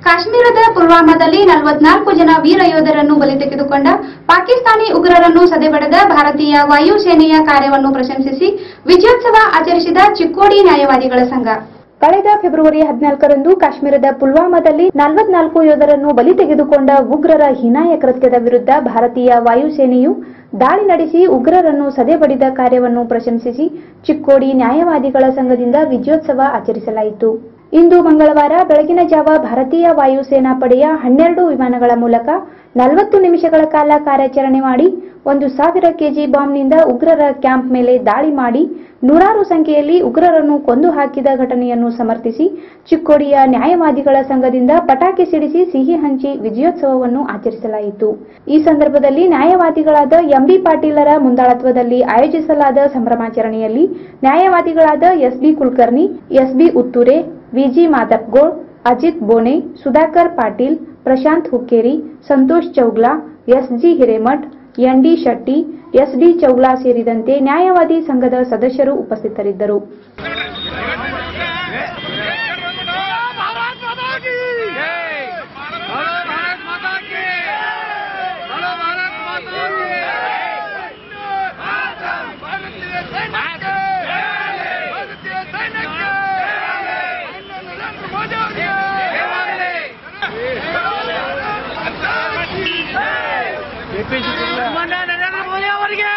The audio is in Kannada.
ಕಾಶ್ಮೀರದ ಪುಲ್ವಾಮಾದಲ್ಲಿ ನಲವತ್ನಾಲ್ಕು ಜನ ವೀರ ಯೋಧರನ್ನು ಬಲಿ ತೆಗೆದುಕೊಂಡ ಪಾಕಿಸ್ತಾನಿ ಉಗ್ರರನ್ನು ಸದೆಬಡೆದ ಭಾರತೀಯ ವಾಯುಸೇನೆಯ ಕಾರ್ಯವನ್ನು ಪ್ರಶಂಸಿಸಿ ವಿಜಯೋತ್ಸವ ಆಚರಿಸಿದ ಚಿಕ್ಕೋಡಿ ನ್ಯಾಯವಾದಿಗಳ ಸಂಘ ಕಳೆದ ಫೆಬ್ರವರಿ ಹದಿನಾಲ್ಕರಂದು ಕಾಶ್ಮೀರದ ಪುಲ್ವಾಮಾದಲ್ಲಿ ನಲವತ್ನಾಲ್ಕು ಯೋಧರನ್ನು ಬಲಿ ತೆಗೆದುಕೊಂಡ ಉಗ್ರರ ಹೀನಾಯ ಕೃತ್ಯದ ವಿರುದ್ಧ ಭಾರತೀಯ ವಾಯುಸೇನೆಯು ದಾಳಿ ನಡೆಸಿ ಉಗ್ರರನ್ನು ಸದೆಬಡಿದ ಕಾರ್ಯವನ್ನು ಪ್ರಶಂಸಿಸಿ ಚಿಕ್ಕೋಡಿ ನ್ಯಾಯವಾದಿಗಳ ಸಂಘದಿಂದ ವಿಜಯೋತ್ಸವ ಆಚರಿಸಲಾಯಿತು ಇಂದು ಮಂಗಳವಾರ ಬೆಳಗಿನ ಜಾವ ಭಾರತೀಯ ವಾಯುಸೇನಾ ಪಡೆಯ ಹನ್ನೆರಡು ವಿಮಾನಗಳ ಮೂಲಕ ನಲವತ್ತು ನಿಮಿಷಗಳ ಕಾಲ ಕಾರ್ಯಾಚರಣೆ ಮಾಡಿ ಒಂದು ಸಾವಿರ ಕೆಜಿ ಬಾಂಬ್ನಿಂದ ಉಗ್ರರ ಕ್ಯಾಂಪ್ ಮೇಲೆ ದಾಳಿ ಮಾಡಿ ನೂರಾರು ಸಂಖ್ಯೆಯಲ್ಲಿ ಉಗ್ರರನ್ನು ಕೊಂದು ಹಾಕಿದ ಘಟನೆಯನ್ನು ಸಮರ್ಥಿಸಿ ಚಿಕ್ಕೋಡಿಯ ನ್ಯಾಯವಾದಿಗಳ ಸಂಘದಿಂದ ಪಟಾಕಿ ಸಿಡಿಸಿ ಸಿಹಿ ಹಂಚಿ ವಿಜಯೋತ್ಸವವನ್ನು ಆಚರಿಸಲಾಯಿತು ಈ ಸಂದರ್ಭದಲ್ಲಿ ನ್ಯಾಯವಾದಿಗಳಾದ ಎಂಬಿ ಪಾಟೀಲರ ಮುಂದಾಳತ್ವದಲ್ಲಿ ಆಯೋಜಿಸಲಾದ ಸಂಭ್ರಮಾಚರಣೆಯಲ್ಲಿ ನ್ಯಾಯವಾದಿಗಳಾದ S B Kulkarni S B Uttoore V G Madapgol Ajit Bone Sudhakar Patil Prashant Hukkeri Santosh Chougla S G Hiremath N D Shetty S D Chougla ಸೇರಿದಂತೆ ನ್ಯಾಯವಾದಿ ಸಂಘದ ಸದಸ್ಯರು ಉಪಸ್ಥಿತರಿದ್ದರು भारत माता की बोलो भारत माता की बोलो भारत माता की भारतीय सैनिक भारतीय सैनिक नरेंद्र मोदी ಅವರಿಗೆ ನರೇಂದ್ರ ಮೋದಿ ಅವರಿಗೆ